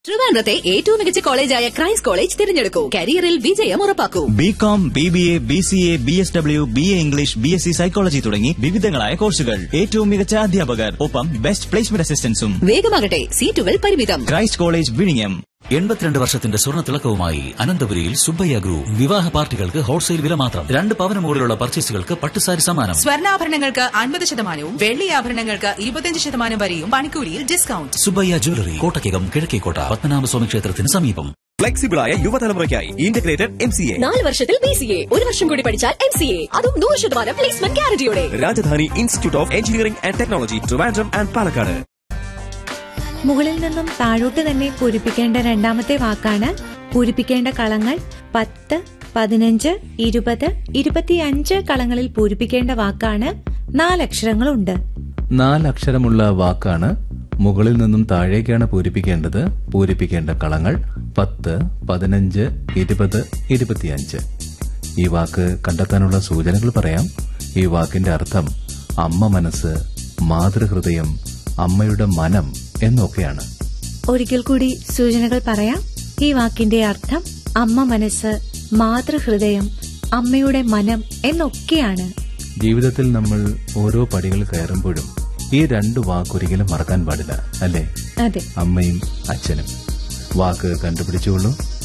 ട്രിവാൻഡ്രത്തെ ഏറ്റവും മികച്ച കോളേജായ Christ college തിരഞ്ഞെടുക്കൂ കരിയറിൽ വിജയം ഉറപ്പാക്കൂ B com B B A B C A B S W B A English B S C psychology തുടങ്ങി വിവിധങ്ങളായ കോഴ്സുകൾ ഏറ്റവും മികച്ച അധ്യാപകർ ഒപ്പം ബെസ്റ്റ് പ്ലേസ്മെന്റ് അസിസ്റ്റൻസും വേഗമാകട്ടെ സീറ്റുകൾ പരിമിതം ക്രൈസ്റ്റ് കോളേജ് വിഴിഞ്ഞം എൺപത്തിരണ്ട് വർഷത്തിന്റെ സ്വർണ്ണ തിളക്കവുമായി അനന്തപുരിയിൽ സുബ്ബയ്യ ഗ്രൂപ്പ് വിവാഹ പാർട്ടികൾക്ക് ഹോൾസെയിൽ വില മാത്രം രണ്ട് പവന് മുകളിലുള്ള പർച്ചേസുകൾക്ക് പട്ടുസാരി സമ്മാനം സ്വർണ്ണാഭരണങ്ങൾക്ക് അൻപത് ശതമാനവും വെള്ളി ആഭരണങ്ങൾക്ക് ഇരുപത്തിയഞ്ച് ശതമാനം വരെയും പണിക്കൂലിയിൽ ഡിസ്കൗണ്ട് സുബ്ബയ്യ ജ്വല്ലറി കോട്ടയ്ക്കകം കിഴക്കേക്കോട്ട പത്മനാഭസ്വാമി ക്ഷേത്രത്തിന് സമീപം ഫ്ലെക്സിബിളായ യുവതലമുറയ്ക്കായി ഇന്റഗ്രേറ്റഡ് എം സി എ നാല് വർഷത്തിൽ ബി സി എ ഒരു വർഷം കൂടി പഠിച്ചാൽ എം സി എ അതും നൂറ് ശതമാനം പ്ലേസ്മെന്റ് ഗ്യാരണ്ടിയോടെ Rajadhani institute of engineering and technology Trivandrum and Palakkad മുകളിൽ നിന്നും താഴോട്ട് തന്നെ പൂരിപ്പിക്കേണ്ട രണ്ടാമത്തെ വാക്കാണ് പൂരിപ്പിക്കേണ്ട കളങ്ങൾ പത്ത് പതിനഞ്ച് ഇരുപത് ഇരുപത്തിയഞ്ച് കളങ്ങളിൽ പൂരിപ്പിക്കേണ്ട വാക്കാണ് നാലക്ഷരങ്ങളുണ്ട് നാലക്ഷരമുള്ള വാക്കാണ് മുകളിൽ നിന്നും താഴേക്കാണ് പൂരിപ്പിക്കേണ്ടത് പൂരിപ്പിക്കേണ്ട കളങ്ങൾ പത്ത് പതിനഞ്ച് ഇരുപത് ഇരുപത്തിയഞ്ച് ഈ വാക്ക് കണ്ടെത്താനുള്ള സൂചനകൾ പറയാം ഈ വാക്കിന്റെ അർത്ഥം അമ്മ മനസ്സ് മാതൃഹൃദയം അമ്മയുടെ മനം എന്നൊക്കെയാണ് ഒരിക്കൽ കൂടി സൂചനകൾ പറയാം ഈ വാക്കിന്റെ അർത്ഥം അമ്മ മനസ്സ് മാതൃഹൃദയം അമ്മയുടെ മനം എന്നൊക്കെയാണ് ജീവിതത്തിൽ നമ്മൾ ഓരോ പടികൾ കയറുമ്പോഴും ഈ രണ്ട് വാക്കൊരിക്കലും മറക്കാൻ പാടില്ല അല്ലേ അതെ അമ്മയും അച്ഛനും വാക്ക് കണ്ടുപിടിച്ചുകൊള്ളൂ